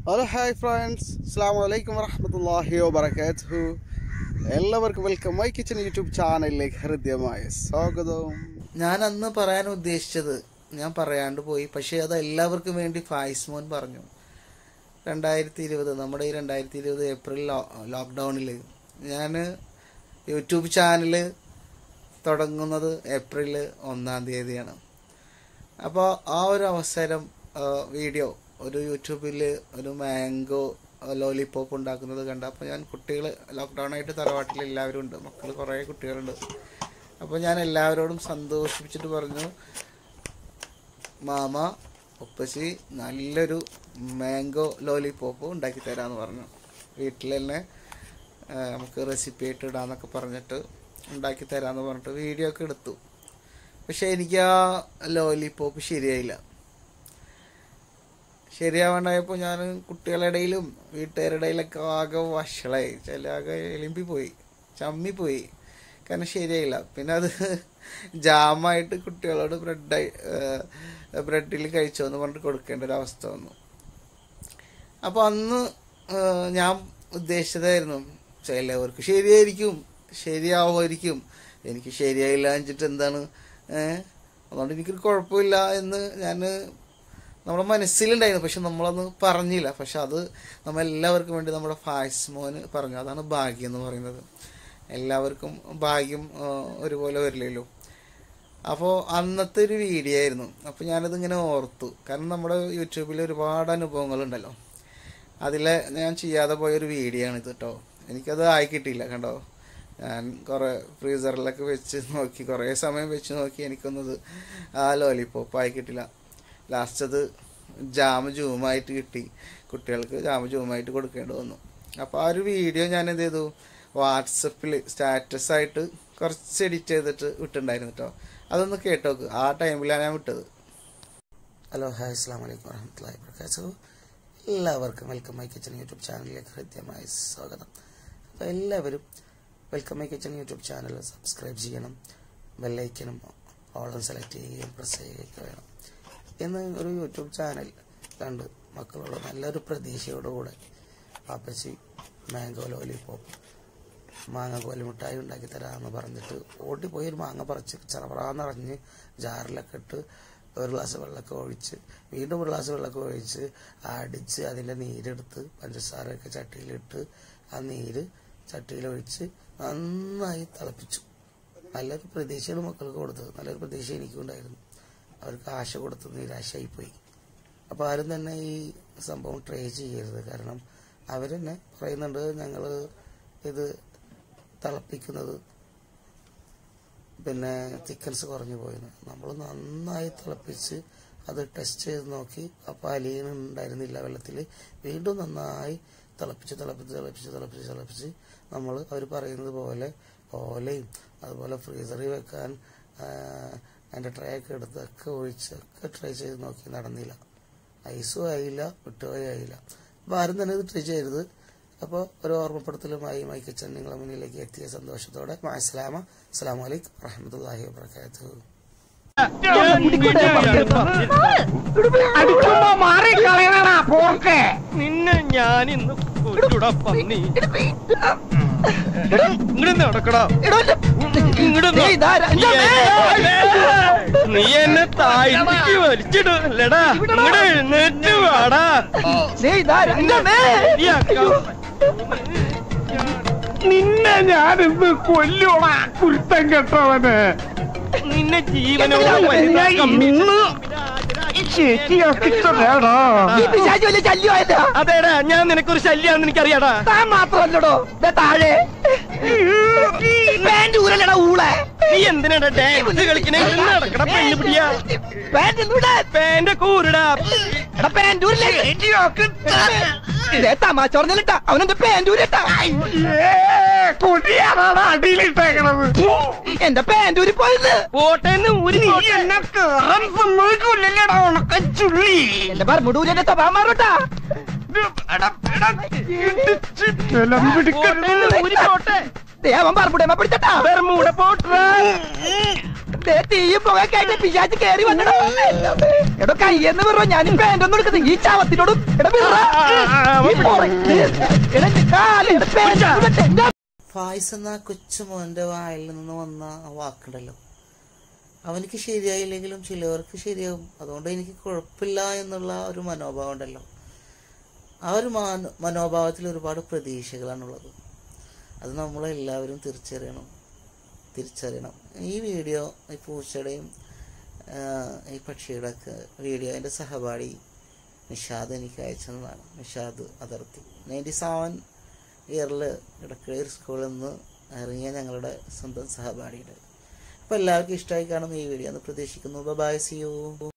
Hello hi friends അസ്സാം വലൈക്കും വറഹമത്തല്ലാഹി വബർക്കാത്തു എല്ലാവർക്കും വെൽക്കം മൈ കിച്ചൺ യൂട്യൂബ് ചാനലിലേക്ക് ഹൃദ്യമായ സ്വാഗതം ഞാൻ അന്ന് പറയാൻ ഉദ്ദേശിച്ചത് ഞാൻ പറയാണ്ട് പോയി പക്ഷേ അത് എല്ലാവർക്കും വേണ്ടി ഫായിസ് മോൻ പറഞ്ഞു രണ്ടായിരത്തി ഇരുപത് നമ്മുടെ ഈ രണ്ടായിരത്തി ഇരുപത് ഏപ്രിൽ ലോക്ക്ഡൗണിൽ ഞാൻ യൂട്യൂബ് ചാനൽ തുടങ്ങുന്നത് ഏപ്രിൽ ഒന്നാം തീയതിയാണ് അപ്പോൾ ആ ഒരു അവസരം ആ, വീഡിയോ ഒരു യൂട്യൂബിൽ ഒരു മാംഗോ ലോലിപോപ്പ് ഉണ്ടാക്കുന്നത് കണ്ട അപ്പോൾ ഞാൻ കുട്ടികൾ ലോക്ക്ഡൗൺ ആയിട്ട് തറവാട്ടിൽ എല്ലാവരും ഉണ്ട് മക്കൾ കുറേ കുട്ടികളുണ്ട് അപ്പോൾ ഞാൻ എല്ലാവരോടും സന്തോഷിപ്പിച്ചിട്ട് പറഞ്ഞു മാമ ഉപ്പച്ചി നല്ലൊരു മാംഗോ ലോലിപോപ്പ് ഉണ്ടാക്കി തരാമെന്ന് പറഞ്ഞു വീട്ടിൽ തന്നെ ആ, നമുക്ക് റെസിപ്പി ആയിട്ട് ഇടാന്നൊക്കെ പറഞ്ഞിട്ട് ഉണ്ടാക്കി തരാമെന്ന് പറഞ്ഞിട്ട് വീഡിയോ ഒക്കെ എടുത്തു പക്ഷെ എനിക്ക് ആ ലോലിപോപ്പ് ശരിയായില്ല ശരിയാവാണ്ടായപ്പോൾ ഞാൻ കുട്ടികളുടെ ഇടയിലും വീട്ടുകാരുടെ ഇടയിലൊക്കെ ആകെ വഷളായി ചില ആകെ എലിമ്പിപ്പോയി ചമ്മിപ്പോയി കാരണം ശരിയായില്ല പിന്നെ അത് ജാമായിട്ട് കുട്ടികളോട് ബ്രെഡായി ബ്രെഡിൽ കഴിച്ചോ എന്ന് പറഞ്ഞിട്ട് കൊടുക്കേണ്ട ഒരു അവസ്ഥ വന്നു അപ്പോൾ അന്ന് ആ, ഞാൻ ഉദ്ദേശിച്ചതായിരുന്നു ചിലവർക്ക് ശരിയായിരിക്കും ശരിയാവുമായിരിക്കും എനിക്ക് ശരിയായില്ല എന്നിട്ട് എന്താണ് ഏഹ് അതുകൊണ്ട് എനിക്കൊരു കുഴപ്പമില്ല എന്ന് ഞാൻ നമ്മുടെ മനസ്സിലുണ്ടായിരുന്നു പക്ഷെ നമ്മളന്ന് പറഞ്ഞില്ല പക്ഷെ അത് നമ്മൾ എല്ലാവർക്കും വേണ്ടി നമ്മുടെ ഫായ്സ് മോന് പറഞ്ഞു അതാണ് ഭാഗ്യം എന്ന് പറയുന്നത് എല്ലാവർക്കും ഭാഗ്യം ആ, ഒരുപോലെ വരില്ലല്ലോ അപ്പോൾ അന്നത്തെ ഒരു വീഡിയോ ആയിരുന്നു അപ്പോൾ ഞാനതിങ്ങനെ ഓർത്തു കാരണം നമ്മുടെ യൂട്യൂബിൽ ഒരുപാട് അനുഭവങ്ങളുണ്ടല്ലോ അതിലെ ഞാൻ ചെയ്യാതെ പോയൊരു വീഡിയോ ആണ് ഇത് കേട്ടോ എനിക്കത് ആയി കിട്ടിയില്ല കണ്ടോ ഞാൻ കുറേ ഫ്രീസറിലൊക്കെ വെച്ച് നോക്കി കുറേ സമയം വെച്ച് നോക്കി എനിക്കൊന്നത് ആ ലോലിപ്പോപ്പ് ആയി കിട്ടില്ല ലാസ്റ്റ് അത് ജാമ് ജൂമായിട്ട് കിട്ടി കുട്ടികൾക്ക് ജാമ് ജൂമായിട്ട് കൊടുക്കേണ്ടി വന്നു അപ്പോൾ ആ ഒരു വീഡിയോ ഞാൻ എന്ത് ചെയ്തു വാട്സപ്പിൽ സ്റ്റാറ്റസ് ആയിട്ട് കുറച്ച് എഡിറ്റ് ചെയ്തിട്ട് വിട്ടിട്ടുണ്ടായിരുന്നു കേട്ടോ അതൊന്ന് കേട്ടോക്ക് ആ ടൈമിലാണ് ഞാൻ വിട്ടത് ഹലോ ഹായ് അസ്സാം വലൈക്കും വരഹമുല്ലാ വർക്കാത്തു എല്ലാവർക്കും വെൽക്കം മൈ കിച്ചൺ യൂട്യൂബ് ചാനലിലേക്ക് ഹൃദ്യമായ സ്വാഗതം അപ്പോൾ എല്ലാവരും welcome my kitchen YouTube channel subscribe ചെയ്യണം ബെല്ലൈക്കനും ഓളം സെലക്ട് ചെയ്യുകയും പ്രസ് ചെയ്യുകയൊക്കെ വേണം ഇന്ന് ഒരു യൂട്യൂബ് ചാനൽ കണ്ട് മക്കളോട് നല്ലൊരു പ്രതീക്ഷയോടുകൂടെ പാപ്പച്ചി മാംഗോ ലോലിപോപ്പ് മാങ്ങ കോലിമിഠായി ഉണ്ടാക്കി തരാമെന്ന് പറഞ്ഞിട്ട് ഓടിപ്പോയി ഒരു മാങ്ങ പറിച്ച് ചറപറാന്നറിഞ്ഞ് ജാറിലൊക്കെ ഇട്ട് ഒരു ഗ്ലാസ് വെള്ളമൊക്കെ ഒഴിച്ച് വീണ്ടും ഒരു ഗ്ലാസ് വെള്ളമൊക്കെ ഒഴിച്ച് അടിച്ച് അതിൻ്റെ നീരെടുത്ത് പഞ്ചസാരയൊക്കെ ചട്ടിയിലിട്ട് ആ നീര് ചട്ടിയിലൊഴിച്ച് നന്നായി തിളപ്പിച്ചു നല്ലൊരു പ്രതീക്ഷയാണ് മക്കൾക്ക് കൊടുത്തത് നല്ലൊരു പ്രതീക്ഷ എനിക്കും ഉണ്ടായിരുന്നു അവർക്ക് ആശ കൊടുത്ത് നിരാശയായി പോയി അപ്പോൾ ആരും തന്നെ ഈ സംഭവം ട്രൈ ചെയ്യരുത് കാരണം അവർ തന്നെ പറയുന്നുണ്ട് ഞങ്ങൾ ഇത് തിളപ്പിക്കുന്നത് പിന്നെ തിക്കൻസ് കുറഞ്ഞു പോയെന്ന് നമ്മൾ നന്നായി തിളപ്പിച്ച് അത് ടെസ്റ്റ് ചെയ്ത് നോക്കി അപ്പോൾ അലിയൻ ഉണ്ടായിരുന്നില്ല വെള്ളത്തിൽ വീണ്ടും നന്നായി തിളപ്പിച്ച് തിളപ്പിച്ച് തിളപ്പിച്ച് തിളപ്പിച്ച് തിളപ്പിച്ച് നമ്മൾ അവർ പറയുന്നത് പോലെ ഓലയും അതുപോലെ ഫ്രീസറിൽ വെക്കാൻ ആ, അതിൻ്റെ ട്രേ ഒക്കെ എടുത്ത് ഒക്കെ ഒഴിച്ച് ഒക്കെ ട്രൈ ചെയ്ത് നോക്കി നടന്നില്ല ഐസും ആയില്ല വിട്ടുപോയി ആയില്ല അപ്പോൾ ആരും തന്നെ ഇത് ട്രൈ ചെയ്യരുത് അപ്പോൾ ഒരു ഓർമ്മപ്പെടുത്തലുമായി മൈ കിച്ചൻ നിങ്ങളെ മുന്നിലേക്ക് എത്തിയ സന്തോഷത്തോടെ മാസ്ലാമ അസ്സാം വലൈക്കും വറഹമത്തല്ലാഹി വാബർക്കാത്തു അടിക്കുമ്പോ മാറി കളയണ പോർക്ക് നിന്നെ ഞാൻ ഇന്ന് കൊല്ലൂടാ പന്നി ഇങ്ങോട്ട് നടക്കടാ ഇങ്ങോട്ട് ദേ ഇതാ രംഗമേ. നീ എന്നെ താഴ്ത്തിക്ക് വലിച്ചിടലടാ ഇങ്ങോട്ട് എഴുന്നേറ്റ് വാടാ ദേ ഇതാ രംഗമേ. ഈ അക്ക- നിന്നെ ഞാനിന്ന് കൊല്ലൂടാ കുരുത്തം കെട്ടവന് നിന്നെ ജീവനോട് വലുതാക്കാം ഈ പിശാചി വലിയ ശല്യമായതാ അതേടാ ഞാൻ നിനക്കൊരു ശല്യാന്ന് എനിക്കറിയാടാ താൻ മാത്രമല്ലടോ ദേ താഴെ പാന്റ് ഊരല്ലടാ ഊളെ നീ എന്തിനാടാ ഡാൻസ് കളിക്കണേ ഇവിടുന്ന് നടക്കട പെണ്ണു പിടിയാ പാന്റ് എന്തുടാ പേന്റെ കൂരടാ എടാ പാന്റ് ഊരില്ലേ ദേ തമാശ പറഞ്ഞിട്ടാ അവനെന്റെ പാന്റ് ഊരട്ടാ കൊടിയാണാണ് അടിയിലിട്ടേക്കണത് എന്റെ പാന്റ് ഊരി പോയത് പോട്ടേന്ന് ഊരി പോട്ടെ. എന്റെ പറമ്പൂരന്റെ സ്വഭാവം മാറോട്ടാ പോട്ടേന്ന് ഊരി പോട്ടെ ദേ അവൻ പറമ്പൂടേമ പിടിച്ചട്ടാ ബർമൂട പോട്ടാ ദേ തീയും പുകയൊക്കെ ആയിട്ട് പിശാച്ച് കേറി വന്നടാ എടോ കയ്യെന്ന് പറ ഞാൻ പാന്റ് ഒന്നും എടുക്കുന്നത് ഈ ചാവത്തിനോടും എടാ വിറ. ഫായിസ് എന്ന ആ കൊച്ചു മോൻ്റെ വായിൽ നിന്ന് വന്ന ആ വാക്കുണ്ടല്ലോ അവനിക്ക് ശരിയായില്ലെങ്കിലും ചിലവർക്ക് ശരിയാവും അതുകൊണ്ട് എനിക്ക് കുഴപ്പമില്ല എന്നുള്ള ഒരു മനോഭാവം ഉണ്ടല്ലോ ആ ഒരു മാന മനോഭാവത്തിൽ ഒരുപാട് പ്രതീക്ഷകളാണുള്ളത് അത് നമ്മളെല്ലാവരും തിരിച്ചറിയണം തിരിച്ചറിയണം ഈ വീഡിയോ ഈ പൂച്ചയുടെയും ആ, ഈ പക്ഷിയുടെ ഒക്കെ വീഡിയോ എൻ്റെ സഹപാഠി നിഷാദ് എനിക്ക് അയച്ചതാണ് നിഷാദ് അതിർത്തി നയൻറ്റി സെവൻ ഇയറിൽ ഇടക്കിഴൂർ സ്കൂളിൽ നിന്ന് ഇറങ്ങിയ ഞങ്ങളുടെ സ്വന്തം സഹപാഠിയുടെ അപ്പോൾ എല്ലാവർക്കും ഇഷ്ടമായി കാണും ഈ വീഡിയോ എന്ന് പ്രതീക്ഷിക്കുന്നു ബൈ സി യു